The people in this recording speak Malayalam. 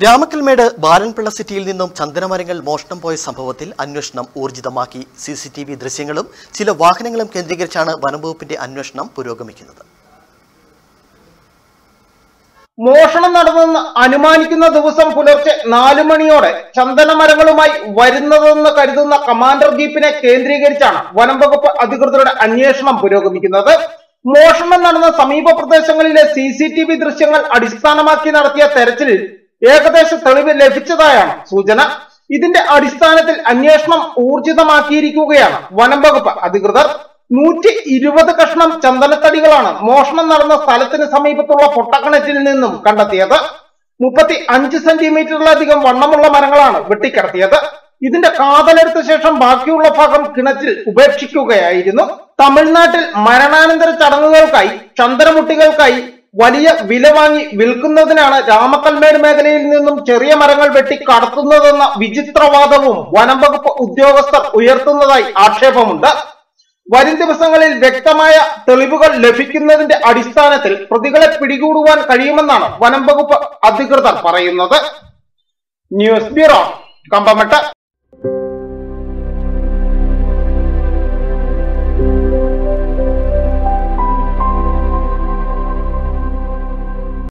രാമക്കൽമേട് ബാലൻപിള്ള സിറ്റിയിൽ നിന്നും ചന്ദനമരങ്ങൾ മോഷണം പോയ സംഭവത്തിൽ അന്വേഷണം ഊർജിതമാക്കി സി സി ടി വി ദൃശ്യങ്ങളും ചില വാഹനങ്ങളും കേന്ദ്രീകരിച്ചാണ് വനംവകുപ്പിന്റെ അന്വേഷണം പുരോഗമിക്കുന്നത് മോഷണം നടന്നെന്ന് അനുമാനിക്കുന്ന ദിവസം പുലർച്ചെ നാലു മണിയോടെ ചന്ദനമരങ്ങളുമായി വരുന്നതെന്ന് കരുതുന്ന കമാൻഡർ ജീപ്പിനെ കേന്ദ്രീകരിച്ചാണ് വനം വകുപ്പ് അധികൃതരുടെ അന്വേഷണം പുരോഗമിക്കുന്നത് മോഷണം നടന്ന സമീപ പ്രദേശങ്ങളിലെ സി സി ടി വി ദൃശ്യങ്ങൾ അടിസ്ഥാനമാക്കി നടത്തിയ തെരച്ചിലിൽ ഏകദേശ തെളിവ് ലഭിച്ചതായാണ് സൂചന ഇതിന്റെ അടിസ്ഥാനത്തിൽ അന്വേഷണം ഊർജിതമാക്കിയിരിക്കുകയാണ് വനം വകുപ്പ് അധികൃതർ നൂറ്റി ഇരുപത് കഷ്ണം ചന്ദനത്തടികളാണ് മോഷണം നടന്ന സ്ഥലത്തിന് സമീപത്തുള്ള പൊട്ടക്കിണറ്റിൽ നിന്നും കണ്ടെത്തിയത് മുപ്പത്തി അഞ്ച് സെന്റിമീറ്ററിലധികം വണ്ണമുള്ള മരങ്ങളാണ് വെട്ടിക്കടത്തിയത് ഇതിന്റെ കാതലെടുത്ത ശേഷം ബാക്കിയുള്ള ഭാഗം കിണറ്റിൽ ഉപേക്ഷിക്കുകയായിരുന്നു തമിഴ്നാട്ടിൽ മരണാനന്തര ചടങ്ങുകൾക്കായി ചന്ദനമുട്ടികൾക്കായി വലിയ വില വാങ്ങി വിൽക്കുന്നതിനാണ് രാമക്കൽമേട് മേഖലയിൽ നിന്നും ചെറിയ മരങ്ങൾ വെട്ടി കടത്തുന്നതെന്ന വിചിത്രവാദവും വനം വകുപ്പ് ഉദ്യോഗസ്ഥർ ഉയർത്തുന്നതായി ആക്ഷേപമുണ്ട് വരും ദിവസങ്ങളിൽ വ്യക്തമായ തെളിവുകൾ ലഭിക്കുന്നതിന്റെ അടിസ്ഥാനത്തിൽ പ്രതികളെ പിടികൂടുവാൻ കഴിയുമെന്നാണ് വനം വകുപ്പ് അധികൃതർ പറയുന്നത് ന്യൂസ് ബ്യൂറോ കമ്പമട്ട